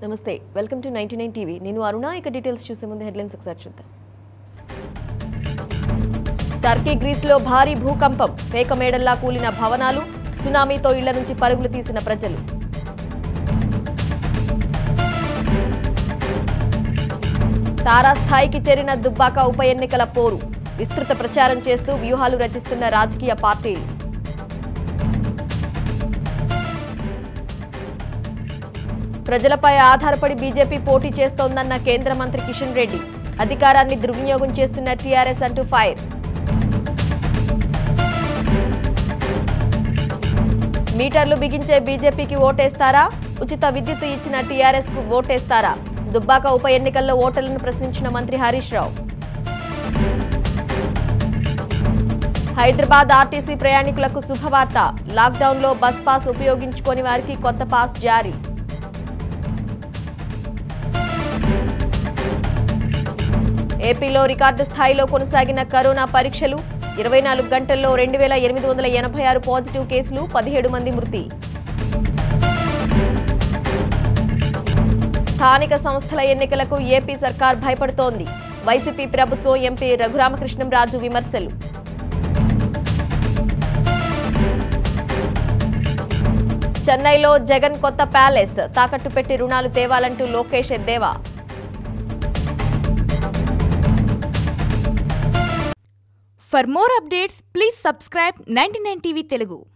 నమస్తే welcome to ninety nine TV నేను అరుణ ఇక డీటెయిల్స్ చూసే ముందు హెడ్లైన్స్ ఒకసారి చూద్దాం టర్కీ గ్రీస్లో భారీ భూకంపం పేక మేడల్లా కూలిన భవనాలు సునామీతో ఇళ్ల నుంచి పరుగులు తీసిన ప్రజలు తారాస్థాయికి చేరిన దుబ్బాక ఉప ఎన్నికల పోరు విస్తృత ప్రచారం చేస్తూ వ్యూహాలు రచిస్తున్న రాజకీయ పార్టీలు ప్రజలపై ఆధారపడి బీజేపీ పోటీ చేస్తోందన్న కేంద్ర మంత్రి కిషన్ రెడ్డి అధికారాన్ని దుర్వినియోగం చేస్తున్న టీఆర్ఎస్ అంటూ ఫైర్ మీటర్లు బిగించే బీజేపీకి ఓటేస్తారా ఉచిత విద్యుత్ ఇచ్చిన టీఆర్ఎస్ కు ఓటేస్తారా దుబ్బాక ఉప ఎన్నికల్లో ఓటర్లను ప్రశ్నించిన మంత్రి హరీష్ రావు హైదరాబాద్ ఆర్టీసీ ప్రయాణికులకు శుభవార్త లాక్డౌన్లో బస్ పాస్ ఉపయోగించుకోని వారికి కొత్త పాస్ జారీ ఏపీలో రికార్డు స్థాయిలో కొనసాగిన కరోనా పరీక్షలు ఇరవై నాలుగు గంటల్లో రెండు వేల ఎనిమిది వందల ఎనభై ఆరు పాజిటివ్ కేసులు పదిహేడు మంది మృతి స్థానిక సంస్థల ఎన్నికలకు ఏపీ సర్కార్ భయపడుతోంది వైసీపీ ప్రభుత్వం ఎంపీ రఘురామకృష్ణంరాజు విమర్శలు చెన్నైలో జగన్ కొత్త ప్యాలెస్ తాకట్టు పెట్టి రుణాలు తేవాలంటూ లోకేష్ ఎద్దేవా For more updates, please subscribe 99 TV Telugu.